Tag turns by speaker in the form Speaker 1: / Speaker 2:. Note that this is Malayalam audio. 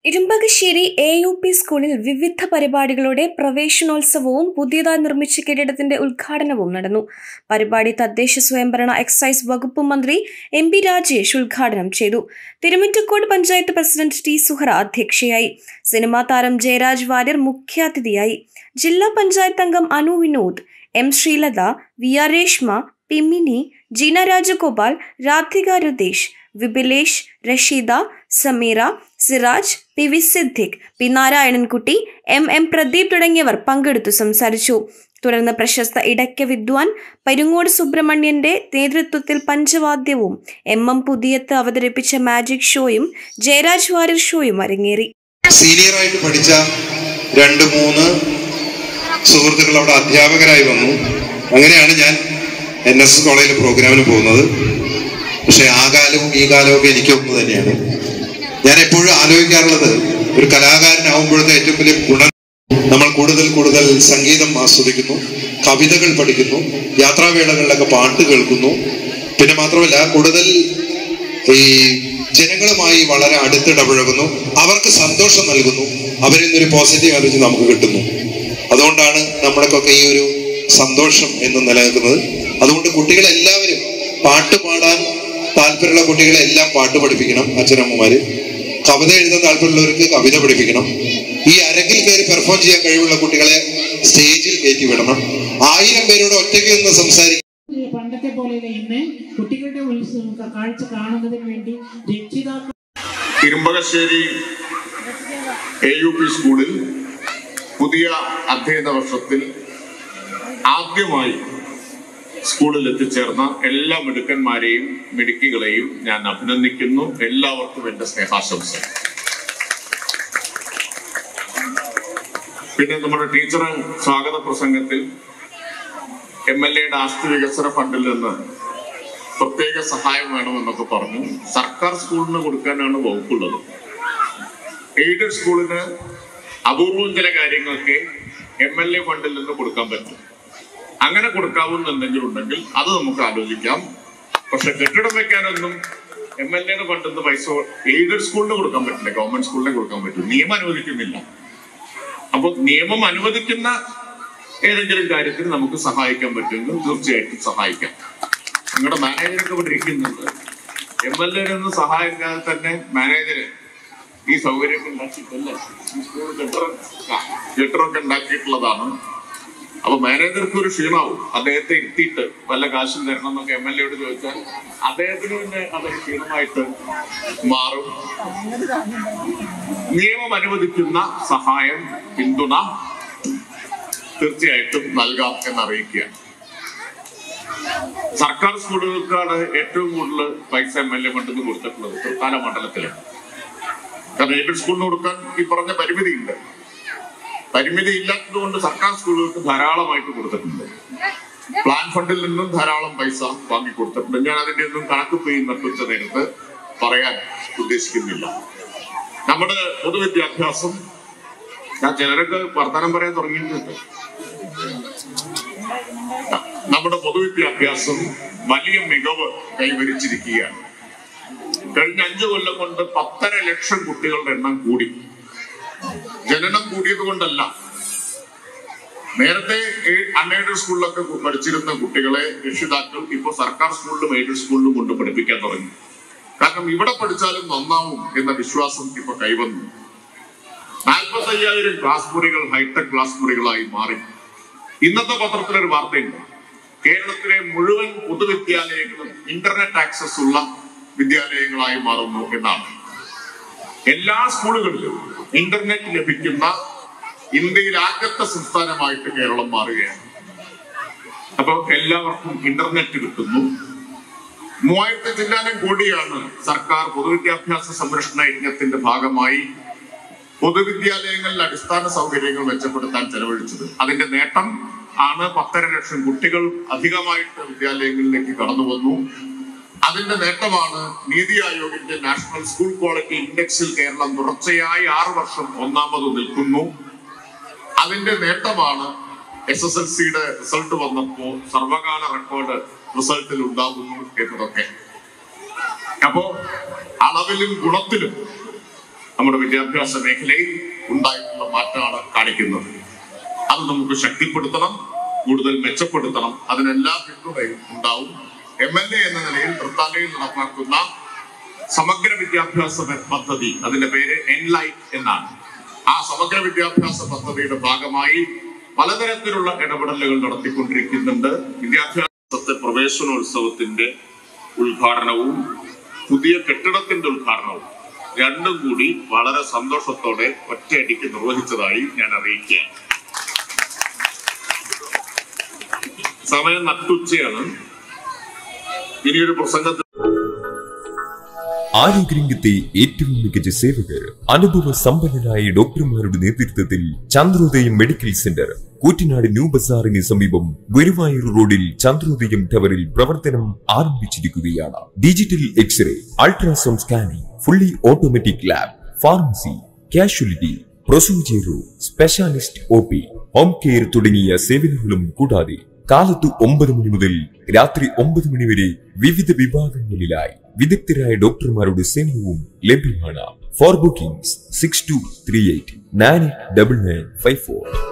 Speaker 1: ഇരുമ്പകശ്ശേരി എ യു പി സ്കൂളിൽ വിവിധ പരിപാടികളോടെ പ്രവേശനോത്സവവും പുതിയതായി നിർമ്മിച്ച കെട്ടിടത്തിന്റെ ഉദ്ഘാടനവും നടന്നു പരിപാടി തദ്ദേശ സ്വയംഭരണ എക്സൈസ് വകുപ്പ് മന്ത്രി എം പി രാജേഷ് ഉദ്ഘാടനം ചെയ്തു തിരുമിറ്റക്കോട് പഞ്ചായത്ത് പ്രസിഡന്റ് ടി സുഹറ അധ്യക്ഷയായി സിനിമാ താരം ജയരാജ് വാര്യർ മുഖ്യാതിഥിയായി ജില്ലാ പഞ്ചായത്ത് അംഗം Anu Vinod M Sreelatha V R Reshma പിമിനി Jeena Rajagopal Radhika Ratheesh Vipilesh Rasheeda Sameera Siraj P V Siddique P Narayanankutty M M Pradeep തുടങ്ങിയവർ പങ്കെടുത്തു സംസാരിച്ചു തുടർന്ന് പ്രശസ്ത ഇടയ്ക്ക വിദ്വാൻ പരുങ്ങോട് സുബ്രഹ്മണ്യന്റെ നേതൃത്വത്തിൽ പഞ്ചവാദ്യവും എം എം പുതിയത്ത് അവതരിപ്പിച്ച മാജിക് ഷോയും ജയരാജ് വാര്യർ ഷോയും അരങ്ങേറി
Speaker 2: സീനിയറായിട്ട് പഠിച്ച രണ്ട് മൂന്ന് സുഹൃത്തുക്കൾ അവിടെ അധ്യാപകരായി വന്നു അങ്ങനെയാണ് ഞാൻ എൻ എസ് എസ് കോളേജിൽ പ്രോഗ്രാമിന് പോകുന്നത് പക്ഷെ ആ കാലവും ഈ കാലവും ഒക്കെ എനിക്ക് ഒന്ന് തന്നെയാണ് ഞാൻ എപ്പോഴും ആലോചിക്കാറുള്ളത് ഒരു കലാകാരനാവുമ്പോഴത്തെ ഏറ്റവും വലിയ ഗുണം നമ്മൾ കൂടുതൽ കൂടുതൽ സംഗീതം ആസ്വദിക്കുന്നു കവിതകൾ പഠിക്കുന്നു യാത്രാവേളകളിലൊക്കെ പാട്ട് കേൾക്കുന്നു പിന്നെ മാത്രമല്ല കൂടുതൽ ഈ ജനങ്ങളുമായി വളരെ അടുത്തിടപഴകുന്നു അവർക്ക് സന്തോഷം നൽകുന്നു അവരിൽ നിന്നൊരു പോസിറ്റീവ് എനർജി നമുക്ക് കിട്ടുന്നു അതുകൊണ്ടാണ് നമ്മുടെയൊക്കെ ഈ ഒരു സന്തോഷം എന്ന് നിലനിൽക്കുന്നത് അതുകൊണ്ട് കുട്ടികളെല്ലാവരും പാട്ട് പാടാൻ താല്പര്യമുള്ള കുട്ടികളെ എല്ലാം പാട്ട് പഠിപ്പിക്കണം അച്ഛനമ്മമാര് കവിത എഴുതാൻ താല്പര്യമുള്ളവർക്ക് കവിത പഠിപ്പിക്കണം ഈ അരങ്ങിൽ കയറി പെർഫോം ചെയ്യാൻ കഴിവുള്ള കുട്ടികളെ സ്റ്റേജിൽ കയറ്റി വിടണം ആയിരം പേരോട് ഒറ്റയ്ക്ക് നിന്ന് സംസാരിക്കും
Speaker 3: ഈ പണ്ടത്തെ പോലെയല്ല ഇന്ന് കുട്ടികളുടെ ഉത്സവം ക- കാഴ്ച കാണുന്നതിന് വേണ്ടി രക്ഷിതാക്കൾ
Speaker 4: തിരുമ്പകശ്ശേരി എ യു പി സ്കൂളിൽ പുതിയ അധ്യയന വർഷത്തിൽ ആദ്യമായി സ്കൂളിൽ എത്തിച്ചേർന്ന എല്ലാ മിടുക്കന്മാരെയും മിടുക്കികളെയും ഞാൻ അഭിനന്ദിക്കുന്നു എല്ലാവർക്കും എന്റെ സ്നേഹാശംസ പിന്നെ നമ്മുടെ ടീച്ചർ സ്വാഗത പ്രസംഗത്തിൽ എം എൽ എയുടെ ആസ്തി വികസന ഫണ്ടിൽ നിന്ന് പ്രത്യേക സഹായം വേണമെന്നൊക്കെ പറഞ്ഞു സർക്കാർ സ്കൂളിന് കൊടുക്കാനാണ് വകുപ്പുള്ളത് എയ്ഡഡ് സ്കൂളിന് അപൂർവം ചില കാര്യങ്ങൾക്ക് എം എൽ എ ഫണ്ടിൽ നിന്ന് കൊടുക്കാൻ പറ്റും അങ്ങനെ കൊടുക്കാവുന്ന എന്തെങ്കിലും ഉണ്ടെങ്കിൽ അത് നമുക്ക് ആലോചിക്കാം പക്ഷെ കെട്ടിടം വെക്കാനൊന്നും എം എൽ എയുടെ ഫണ്ടിൽ നിന്ന് പൈസ എയ്ഡഡ് സ്കൂളിന് കൊടുക്കാൻ പറ്റില്ല ഗവൺമെന്റ് സ്കൂളിനെ കൊടുക്കാൻ പറ്റും നിയമം അനുവദിക്കുന്നില്ല അപ്പോൾ നിയമം അനുവദിക്കുന്ന ഏതെങ്കിലും കാര്യത്തിന് നമുക്ക് സഹായിക്കാൻ പറ്റുമെങ്കിൽ തീർച്ചയായിട്ടും സഹായിക്കാം നിങ്ങളുടെ മാനേജറൊക്കെ ഇവിടെ ഇരിക്കുന്നുണ്ട് എം എൽ എ നിന്ന് സഹായിക്കാതെ തന്നെ മാനേജര് ഈ സൗകര്യമൊക്കെ ഉണ്ടാക്കിയിട്ടല്ലേ ഈ സ്കൂൾ കെട്ടിടം കെട്ടിടമൊക്കെ ഉണ്ടാക്കിയിട്ടുള്ളതാണ് അപ്പൊ മാനേജർക്ക് ഒരു ക്ഷീണാവും അദ്ദേഹത്തെ ഇരുത്തിയിട്ട് വല്ല കാശും തരണം എന്നൊക്കെ എം എൽ എയോട് ചോദിച്ചാൽ അദ്ദേഹത്തിന് തന്നെ അതൊരു ക്ഷീണമായിട്ട് മാറും നിയമം അനുവദിക്കുന്ന സഹായം പിന്തുണ തീർച്ചയായിട്ടും നൽകാം എന്നറിയിക്കുകയാണ് സർക്കാർ സ്കൂളുകൾക്കാണ് ഏറ്റവും കൂടുതൽ പൈസ എം എൽ എ ഫണ്ടിൽ കൊടുത്തിട്ടുള്ളത് തൃത്താല മണ്ഡലത്തില് കാരണം എയ്ഡഡ് സ്കൂളിന് കൊടുക്കാൻ ഈ പറഞ്ഞ പരിമിതിയുണ്ട് പരിമിതി ഇല്ലാത്തത് കൊണ്ട് സർക്കാർ സ്കൂളുകൾക്ക് ധാരാളമായിട്ട് കൊടുത്തിട്ടുണ്ട് പ്ലാൻ ഫണ്ടിൽ നിന്നും ധാരാളം പൈസ വാങ്ങി കൊടുത്തിട്ടുണ്ട് ഞാൻ അതിന്റെ ഒന്നും കണക്ക് പോയി നിർമ്മിച്ച നേരത്ത് പറയാൻ ഉദ്ദേശിക്കുന്നില്ല നമ്മുടെ പൊതുവിദ്യാഭ്യാസം ഞാൻ ചിലരൊക്കെ വർത്തമാനം പറയാൻ തുടങ്ങിയിട്ടുണ്ട് നമ്മുടെ പൊതുവിദ്യാഭ്യാസം വലിയ മികവ് കൈവരിച്ചിരിക്കുകയാണ് കഴിഞ്ഞ അഞ്ചു കൊല്ലം കൊണ്ട് പത്തര ലക്ഷം കുട്ടികളുടെ എണ്ണം കൂടി ജനനം കൂടിയത് കൊണ്ടല്ല നേരത്തെ അൺഎയ്ഡഡ് സ്കൂളിലൊക്കെ പഠിച്ചിരുന്ന കുട്ടികളെ രക്ഷിതാക്കൾ ഇപ്പൊ സർക്കാർ സ്കൂളിലും എയ്ഡഡ് സ്കൂളിലും കൊണ്ട് പഠിപ്പിക്കാൻ തുടങ്ങി കാരണം ഇവിടെ പഠിച്ചാലും നന്നാവും എന്ന വിശ്വാസം ഇപ്പൊ കൈവന്നു നാൽപ്പത്തി അയ്യായിരം ക്ലാസ് മുറികൾ ഹൈടെക് ക്ലാസ് മുറികളായി മാറി ഇന്നത്തെ പത്രത്തിൽ ഒരു വാർത്തയുണ്ട് കേരളത്തിലെ മുഴുവൻ പൊതുവിദ്യാലയങ്ങളും ഇന്റർനെറ്റ് ആക്സസ് ഉള്ള വിദ്യാലയങ്ങളായി മാറുന്നു എന്നാണ് എല്ലാ സ്കൂളുകളിലും ഇന്റർനെറ്റ് ലഭിക്കുന്ന ഇന്ത്യയിൽ ആദ്യത്തെ സംസ്ഥാനമായിട്ട് കേരളം മാറുകയാണ് അപ്പൊ എല്ലാവർക്കും ഇന്റർനെറ്റ് കിട്ടുന്നു മൂവായിരത്തി ചില്ലാനം കോടിയാണ് സർക്കാർ പൊതുവിദ്യാഭ്യാസ സംരക്ഷണ യജ്ഞത്തിന്റെ ഭാഗമായി പൊതുവിദ്യാലയങ്ങളിൽ അടിസ്ഥാന സൗകര്യങ്ങൾ മെച്ചപ്പെടുത്താൻ ചെലവഴിച്ചത് അതിന്റെ നേട്ടം ആണ് പത്തര ലക്ഷം കുട്ടികൾ അധികമായിട്ട് വിദ്യാലയങ്ങളിലേക്ക് കടന്നു വന്നു അതിന്റെ നേട്ടമാണ് നീതി ആയോഗിന്റെ നാഷണൽ സ്കൂൾ ക്വാളിറ്റി ഇൻഡെക്സിൽ കേരളം തുടർച്ചയായി ആറു വർഷം ഒന്നാമത് നിൽക്കുന്നു അതിന്റെ നേട്ടമാണ് എസ് എസ് എൽ സിയുടെ റിസൾട്ട് വന്നപ്പോ സർവകാല റെക്കോർഡ് റിസൾട്ടിൽ ഉണ്ടാകുന്നു എന്നതൊക്കെ അപ്പോ അളവിലും ഗുണത്തിലും നമ്മുടെ വിദ്യാഭ്യാസ മേഖലയിൽ ഉണ്ടായിട്ടുള്ള മാറ്റമാണ് കാണിക്കുന്നത് അത് നമുക്ക് ശക്തിപ്പെടുത്തണം കൂടുതൽ മെച്ചപ്പെടുത്തണം അതിനെല്ലാ പിന്തുണയും ഉണ്ടാവും എം എൽ എ എന്ന നിലയിൽ തൃത്താലയിൽ നടപ്പാക്കുന്ന സമഗ്ര വിദ്യാഭ്യാസ പദ്ധതി അതിന്റെ പേര് എൻലൈറ്റ് എന്നാണ് ആ സമഗ്ര വിദ്യാഭ്യാസ പദ്ധതിയുടെ ഭാഗമായി പലതരത്തിലുള്ള ഇടപെടലുകൾ നടത്തിക്കൊണ്ടിരിക്കുന്നുണ്ട് വിദ്യാഭ്യാസത്തെ പ്രവേശനോത്സവത്തിന്റെ ഉദ്ഘാടനവും പുതിയ കെട്ടിടത്തിന്റെ ഉദ്ഘാടനവും രണ്ടും കൂടി വളരെ സന്തോഷത്തോടെ ഒറ്റയടിക്ക് നിർവഹിച്ചതായി ഞാൻ അറിയിക്കുകയാണ് സമയം നട്ടുച്ചയാണ് ഇനിയൊരു പ്രസംഗത്തിൽ
Speaker 5: ആരോഗ്യരംഗത്തെ ഏറ്റവും മികച്ച സേവകർ അനുഭവ സമ്പന്നരായ ഡോക്ടർമാരുടെ നേതൃത്വത്തിൽ Chandrodayam medical centre Koottanad new ബസാറിന് സമീപം ഗുരുവായൂർ റോഡിൽ ചന്ദ്രോദയം ടവറിൽ പ്രവർത്തനം ആരംഭിച്ചിരിക്കുകയാണ് digital x-ray ultrasound scanning fully automatic lab pharmacy casualty procedure room specialist O P home care തുടങ്ങിയ സേവനങ്ങളും കൂടാതെ കാലത്ത് ഒമ്പത് മണി മുതൽ രാത്രി ഒമ്പത് മണി വരെ വിവിധ വിഭാഗങ്ങളിലായി വിദഗ്ധരായ ഡോക്ടർമാരുടെ സേവനവും ലഭ്യമാണ് for bookings six two three eight nine eight double nine five four